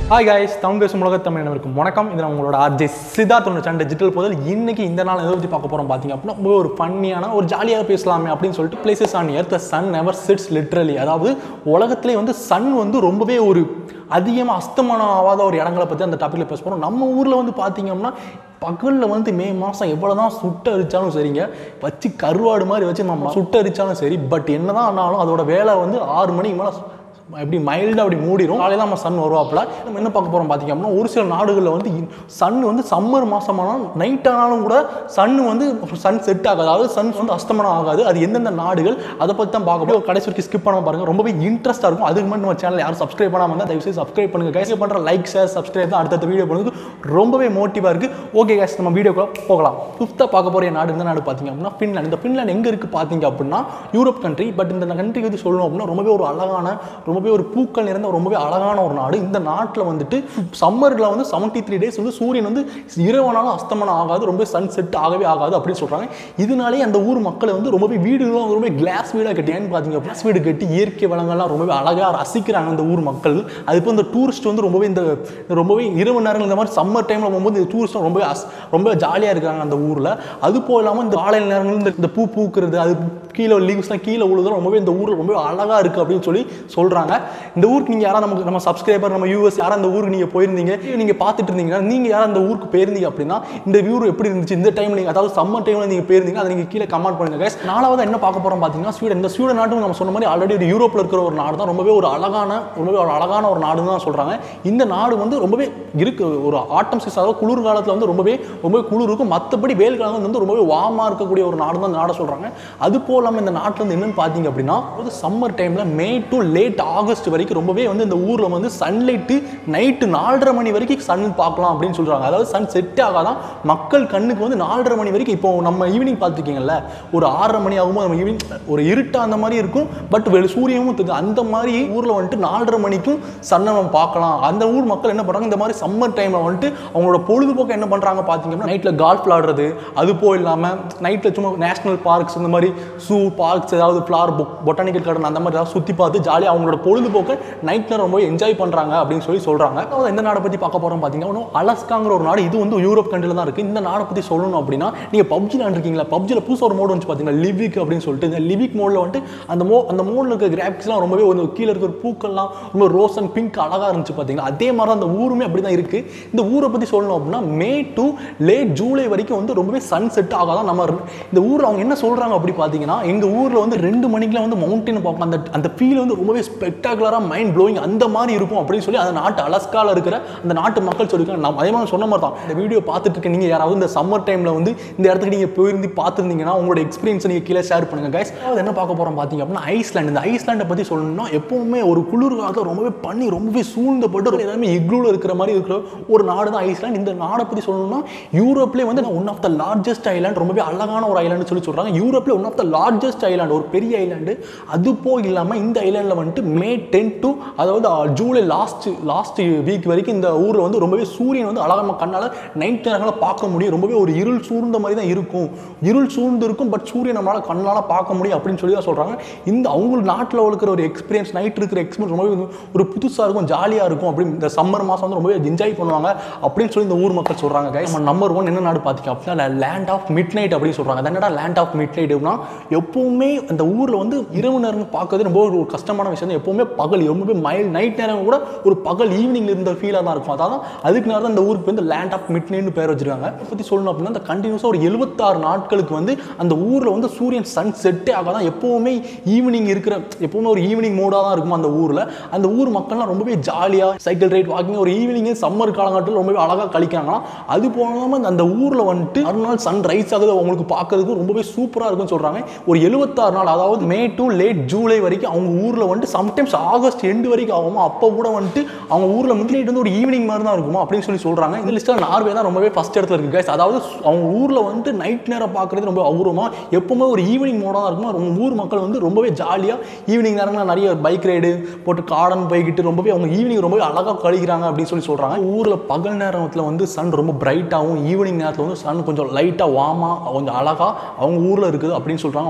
hi guys Tamil பேசும் உலக தமிழ் வணக்கம் இது நான் உங்களோட ஆர்ஜே சித்தார்த்தோட சேனல் டிஜிட்டல் போதல் இன்னைக்கு இந்த நாள் எதை பற்றி பார்க்க போகிறோம் பார்த்தீங்க அப்படின்னா ரொம்ப ஒரு ஃபன்னியான ஒரு ஜாலியாக பேசலாமே அப்படின்னு சொல்லிட்டு places on earth sun never sets literally அதாவது உலகத்திலே வந்து சன் வந்து ரொம்பவே ஒரு அதிகமாக அஸ்தமானம் ஆகாத ஒரு இடங்களை பற்றி அந்த டாப்பிக்கில் பேச போகிறோம் நம்ம ஊரில் வந்து பார்த்தீங்கன்னா பகலில் வந்து மே மாதம் எவ்வளோ தான் சுட்டு அரிச்சாலும் சரிங்க வச்சு கருவாடு மாதிரி வச்சு நம்ம சுட்டு அரிச்சாலும் சரி பட் என்ன தான் ஆனாலும் அதோட வேலை வந்து ஆறு மணிக்கு மேலே எப்படி மைல்டாக அப்படி மூடிடும் காலையில் நம்ம சன் வருவாப்புல நம்ம என்ன பார்க்க போகிறோம் பார்த்தீங்க அப்படின்னா ஒரு சில நாடுகளில் வந்து சன் வந்து சம்மர் மாதமானாலும் நைட் ஆனாலும் கூட சன் வந்து சன் செட் ஆகாது அதாவது சன் வந்து அஸ்தமனம் ஆகாது அது எந்தெந்த நாடுகள் அதை பற்றி தான் பார்க்க போகிறோம் கடைசி வரைக்கும் ஸ்கிப் பண்ண பாருங்க ரொம்பவே இன்ட்ரெஸ்ட்டாக இருக்கும் அதுக்கு முன்னாடி நம்ம சேனல் யாரும் சப்ஸ்கிரைப் பண்ணாமல் இருந்தால் தயவுசெய்து சப்ஸ்கிரைப் பண்ணுங்க கைஸ் பண்ணுற லைக் ஷேர் சப்ஸ்கிரைப் தான் அடுத்தடுத்த வீடியோ பண்ணுறதுக்கு ரொம்பவே மோட்டிவாக இருக்குது ஓகே கைஸ் நம்ம வீடியோக்குள்ள போகலாம் ஃபிஃப்த்தாக பார்க்க போகிற நாடு இந்த நாடு பார்த்தீங்க அப்படின்னா ஃபின்லாண்ட் இந்த ஃபின்லாண்ட் எங்கே இருக்குது பார்த்தீங்க அப்படின்னா யூரோப் கண்ட்ரி பட் இந்த கண்ட்ரி வந்து சொல்லணும் அப்படின்னா ரொம்பவே ஒரு அழகான ரொம்பவே ஒரு பூக்கள் நிறைந்த ரொம்பவே அழகான ஒரு நாடு இந்த நாட்டில் வந்துட்டு சம்மரில் வந்து செவன்ட்டி த்ரீ டேஸ் வந்து சூரியன் வந்து இரவனாலும் அஸ்தமனம் ஆகாது ரொம்ப சன் செட் ஆகவே ஆகாது அப்படின்னு சொல்கிறாங்க இதனாலே அந்த ஊர் மக்களை வந்து ரொம்பவே வீடுகளும் ரொம்ப கிளாஸ் வீடாக கட்டி ஏன்னு பார்த்தீங்க கிளாஸ் வீடு கட்டி இயற்கை வளங்கள்லாம் ரொம்பவே அழகாக ரசிக்கிறாங்க அந்த ஊர் மக்கள் அது இப்போ இந்த டூரிஸ்ட் வந்து ரொம்பவே இந்த ரொம்பவே இரவு நேரங்கள் இந்த மாதிரி சம்மர் டைமில் போகும்போது இந்த டூரிஸ்ட் ரொம்பவே அஸ் ரொம்ப ஜாலியாக இருக்காங்க அந்த ஊரில் அது போக இல்லாமல் இந்த காலை நேரங்கள் இந்த இந்த பூ பூக்கிறது அது கீழே லீவ்ஸ்லாம் கீழே விழுதும் ரொம்பவே இந்த ஊரில் ரொம்பவே அழகாக இருக்குது அப்படின்னு சொல்லி சொல்கிறாங்க இந்த ஊருக்கு நீங்கள் யாராவது நமக்கு நம்ம சப்ஸ்கிரைபர் நம்ம யூஎஸ் யாரும் அந்த ஊருக்கு நீங்கள் போயிருந்தீங்க நீங்கள் பார்த்துட்டு இருந்தீங்கன்னா நீங்கள் யாரும் அந்த ஊருக்கு போயிருந்தீங்க அப்படின்னா இந்த வியூ எப்படி இருந்துச்சு இந்த டைம் நீங்கள் அதாவது சம்மர் டைமில் நீங்கள் போயிருந்தீங்க அதை நீங்கள் கீழே கமெண்ட் பண்ணுங்க guys நாலாவது என்ன பார்க்க போகிறோம் பார்த்தீங்கன்னா ஸ்வீடன் இந்த ஸ்வீடன் நாட்டும் நம்ம சொன்ன மாதிரி ஆல்ரெடி ஒரு யூரோப்பில் இருக்கிற ஒரு நாடு தான் ரொம்பவே ஒரு அழகான ரொம்பவே ஒரு அழகான ஒரு நாடுன்னு தான் சொல்கிறாங்க இந்த நாடு வந்து ரொம்பவே இருக்கு ஒரு ஆட்டம் சீசன் அதாவது குளிர் காலத்தில் வந்து ரொம்பவே ரொம்பவே குளிர் இருக்கும் மற்றபடி வெயில் காலம் வந்து ரொம்பவே வாமாக இருக்கக்கூடிய ஒரு நாடு தான் இந்த நாடை சொல்கிறாங்க அது போல் இல்லாமல் இந்த நாட்டில் வந்து என்னன்னு பார்த்தீங்க அப்படின்னா ஒரு சம்மர் டைமில் மே டு லேட் ஆகஸ்ட் வரைக்கும் ரொம்பவே வந்து இந்த ஊரில் வந்து சன்லைட்டு நைட்டு நாலரை மணி வரைக்கும் சன் பார்க்கலாம் அப்படின்னு சொல்கிறாங்க அதாவது சன் செட் ஆகாதான் மக்கள் கண்ணுக்கு வந்து நாலரை மணி வரைக்கும் இப்போ நம்ம ஈவினிங் பார்த்துருக்கீங்கல்ல ஒரு ஆறரை மணி ஆகும்போது நம்ம ஈவினிங் ஒரு இருட்டா அந்த மாதிரி இருக்கும் பட் சூரியமும் தெரியும் அந்த மாதிரி ஊரில் வந்துட்டு நாலரை மணிக்கும் சன்னை நம்ம பார்க்கலாம் அந்த ஊர் மக்கள் என்ன பண்ணுறாங்க இந்த மாதிரி சம்மர் டைமில் வந்துட்டு அவங்களோட பொழுதுபோக்கு என்ன பண்ணுறாங்க பார்த்தீங்கன்னா நைட்டில் கால்ஃப் விளாடுறது அது போல் இல்லாமல் நைட்டில் சும்மா நேஷனல் பார்க்ஸ் இந்த மாதிரி ஸூ பார்க்ஸ் ஏதாவது ஃப்ளார் பொட்டானிக்கல் கார்டன் அந்த மாதிரி ஏதாவது சுற்றி பார்த்து ஜாலியாக அவங்களோட பொழுதுபோக்கை நைட்டில் ரொம்ப என்ஜாய் பண்ணுறாங்க அப்படின்னு சொல்லி சொல்கிறாங்க அதாவது எந்த நாடை பற்றி பார்க்க போகிறோம் பார்த்தீங்கன்னா அலஸ்காங்கிற ஒரு நாடு இது வந்து யூரோப் கண்ட்ரியில் தான் இருக்குது இந்த நாடை பற்றி சொல்லணும் அப்படின்னா நீங்கள் பப்ஜி இருக்கீங்களா பப்ஜியில் புதுசாக ஒரு மோடு வந்து பார்த்தீங்கன்னா லிவிக் அப்படின்னு சொல்லிட்டு இந்த லிவிக் மோடில் வந்துட்டு அந்த மோ அந்த மோடில் இருக்க கிராஃபிக்ஸ்லாம் ரொம்பவே ஒரு கீழே இருக்கிற பூக்கள்லாம் ரொம்ப ரோஸ் அண்ட் பிங்க் அழகாக இருந்துச்சு பார்த்தீங்கன்னா அதே மாதிரி தான் அந்த ஊருமே அப்படி தான் இருக்குது இந்த ஊரை பற்றி சொல்லணும் அப்படின்னா மே டு லேட் ஜூலை வரைக்கும் வந்து ரொம்பவே சன் செட் ஆகாதான் நம்ம இந்த ஊரில் அவங்க என்ன சொல்கிறாங்க அப்படி பார்த்தீங்கன்னா எங்கள் ஊரில் வந்து ரெண்டு மணிக்கெலாம் வந்து மவுண்டைனை பார்ப்போம் அந்த அந்த ஃபீல் வந்து ரொம்பவே ஸ்பெக்டாகுலராக மைண்ட் ப்ளோயிங் அந்த மாதிரி இருக்கும் அப்படின்னு சொல்லி அந்த நாட்டு அலஸ்காவில் இருக்கிற அந்த நாட்டு மக்கள் சொல்லியிருக்காங்க நான் அதே மாதிரி சொன்ன மாதிரி தான் இந்த வீடியோ பார்த்துட்டு இருக்க நீங்கள் யாராவது இந்த சம்மர் டைமில் வந்து இந்த இடத்துக்கு நீங்கள் போயிருந்து பார்த்துருந்தீங்கன்னா உங்களோட எக்ஸ்பீரியன்ஸ் நீங்கள் கீழே ஷேர் பண்ணுங்கள் கைஸ் அது என்ன பார்க்க போகிறோம் பார்த்தீங்க அப்படின்னா ஐஸ்லாண்ட் இந்த ஐஸ்லாண்டை பற்றி சொல்லணும்னா எப்பவுமே ஒரு குளிர் காலத்தில் ரொம்பவே பண்ணி ரொம்பவே சூழ்ந்தப்பட்டு எல்லாமே இக்லூவில் இருக்கிற மாதிரி இருக்கிற ஒரு நாடு தான் ஐஸ்லாண்ட் இந்த நாடை பற்றி சொல்லணும்னா யூரோப்லேயே வந்து one of the largest island ரொம்பவே அழகான ஒரு ஐலாண்டு சொல்லி சொல்கிறாங்க யூரோப்பில் one of the largest island ஒரு பெரிய ஐலாண்டு அது போக இல்லாமல் இந்த ஐலாண்டில் வந்துட்டு மே டென் டு அதாவது ஜூலை லாஸ்ட் லாஸ்ட் வீக் வரைக்கும் இந்த ஊரில் வந்து ரொம்பவே சூரியன் வந்து அழகாக கண்ணால் நைட் நேரங்களில் பார்க்க முடியும் ரொம்பவே ஒரு இருள் சூழ்ந்த மாதிரி தான் இருக்கும் இருள் சூழ்ந்து இருக்கும் பட் சூரியன் நம்மளால் கண்ணால் பார்க்க முடியும் அப்படின்னு சொல்லி தான் சொல்கிறாங்க இந்த அவங்க நாட்டில் இருக்கிற ஒரு எக்ஸ்பீரியன்ஸ் நைட் இருக்கிற எக்ஸ்பீரியன்ஸ் ரொம்பவே ஒரு புதுசாக இருக்கும் ஜாலியாக இருக்கும் அப்படின்னு இந்த சம்மர் மாதம் வந்து ரொம்பவே என்ஜாய் பண்ணுவாங்க அப்படின்னு சொல்லி இந்த ஊர் மக்கள் சொல்கிறாங்க கைஸ் நம்ம நம்பர் ஒன் என்ன நாடு பார்த்தீங்க அப்படின்னா லேண்ட் ஆஃப் மிட் நைட் அப்படின்னு சொல்கிறாங்க அது என்னடா லேண்ட் ஆஃப் மிட் நைட் அப்படின்னா எப்பவுமே அந்த ஊரில் வந்து இரவு நேரம் பார்க்கறது ரொம்ப ஒரு கஷ்டமான விஷயம் தான் எப்பவுமே பகல் ரொம்பவே மைல் நைட் நேரம் கூட ஒரு பகல் ஈவினிங் இருந்த ஃபீலாக தான் இருக்கும் அதாவது அதுக்கு நேரம் தான் இந்த ஊருக்கு வந்து லேண்ட் ஆஃப் மிட் நைட்னு பேர் வச்சிருக்காங்க இதை பற்றி சொல்லணும் அப்படின்னா அந்த கண்டினியூஸாக ஒரு எழுபத்தாறு நாட்களுக்கு வந்து அந்த ஊரில் வந்து சூரியன் சன் செட்டே ஆகாதான் எப்போவுமே ஈவினிங் இருக்கிற எப்போவுமே ஒரு ஈவினிங் மோடாக தான் இருக்கும் அந்த ஊரில் அந்த ஊர் மக்கள்லாம் ரொம்பவே ஜாலியாக சைக்கிள் ரைட் வாக்கிங் ஒரு ஈவினிங் சம்மர் காலங்காட்டில் ரொம்பவே அழகாக கழிக்கிறாங்களாம் அது போகாமல் அந்த ஊரில் வந்துட்டு மறுநாள் சன் ரைஸ் ஆகுது அவங்களுக்கு பார்க்கறதுக்கு ரொம்பவே சூப்பராக இருக்கும்னு சொல்கிறாங்க ஒரு எழுபத்தாறு நாள் அதாவது மே டு லேட் ஜூலை வரைக்கும் அவங்க ஊரில் வந்துட்டு சம்டைம்ஸ் ஆகஸ்ட் எண்டு வரைக்கும் ஆகுமா அப்போ கூட வந்துட்டு அவங்க ஊரில் மிட் நைட் வந்து ஒரு ஈவினிங் மாதிரி தான் இருக்குமா அப்படின்னு சொல்லி சொல்கிறாங்க இந்த லிஸ்ட்டில் நார்வே தான் ரொம்பவே ஃபஸ்ட் இடத்துல இருக்குது guys அதாவது அவங்க ஊரில் வந்துட்டு நைட் நேரம் பார்க்குறது ரொம்ப அபூர்வமாக எப்பவுமே ஒரு ஈவினிங் மோடாக தான் இருக்குமா ரொம்ப ஊர் மக்கள் வந்து ரொம்பவே ஜாலியாக ஈவினிங் நேரங்களில் நிறைய பைக் ரைடு போட்டு கார்டன் போய்கிட்டு ரொம்பவே அவங்க ஈவினிங் ரொம்பவே அழகாக கழிக்கிறாங்க அப்படின்னு சொல்லி சொல்கிறாங்க ஊரில் பகல் நேரத்தில் வந்து சன் ரொம்ப பிரைட்டாகவும் ஈவினிங் நேரத்தில் வந்து சன் கொஞ்சம் லைட்டாக வார்மாக கொஞ்சம் அழகாக அவங்க ஊரில் இருக்குது அப்படின்னு சொல்கிறாங்க அவங்க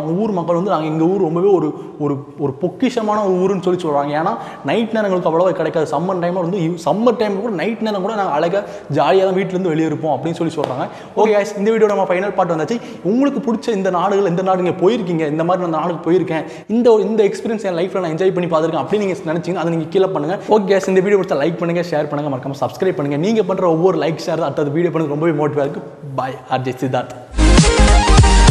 அவங்க ஊர் மக்கள் வந்து நாங்கள் எங்கள் ஊர் ரொம்பவே ஒரு ஒரு ஒரு பொக்கிஷமான ஒரு ஊருன்னு சொல்லி சொல்கிறாங்க ஏன்னா நைட் நேரங்களுக்கு அவ்வளோவா கிடைக்காது சம்மர் டைமில் வந்து சம்மர் டைம் கூட நைட் நேரம் கூட நாங்கள் அழகாக ஜாலியாக தான் வீட்டிலேருந்து வெளியே இருப்போம் அப்படின்னு சொல்லி சொல்கிறாங்க ஓகே guys இந்த வீடியோ நம்ம ஃபைனல் பார்ட் வந்தாச்சு உங்களுக்கு பிடிச்ச இந்த நாடுகள் இந்த நாடு நீங்கள் போயிருக்கீங்க இந்த மாதிரி நான் இந்த நாடுக்கு போயிருக்கேன் இந்த ஒரு இந்த எக்ஸ்பீரியன்ஸ் என் லைஃப்பில் நான் என்ஜாய் பண்ணி பார்த்துருக்கேன் அப்படின்னு நீங்கள் நினச்சிங்கன்னா அதை நீங்கள் கீழே பண்ணுங்கள் ஓகே guys இந்த வீடியோ பிடிச்சா லைக் பண்ணுங்கள் ஷேர் பண்ணுங்கள் மறக்காம சப்ஸ்கிரைப் பண்ணுங்கள் நீங்கள் பண்ணுற ஒவ்வொரு லைக் ஷேர் அடுத்தது வீடியோ பண்ணுறது ரொம்பவே மோட்டிவாக இருக்குது பாய் ஆர்ஜே சித்தார்த்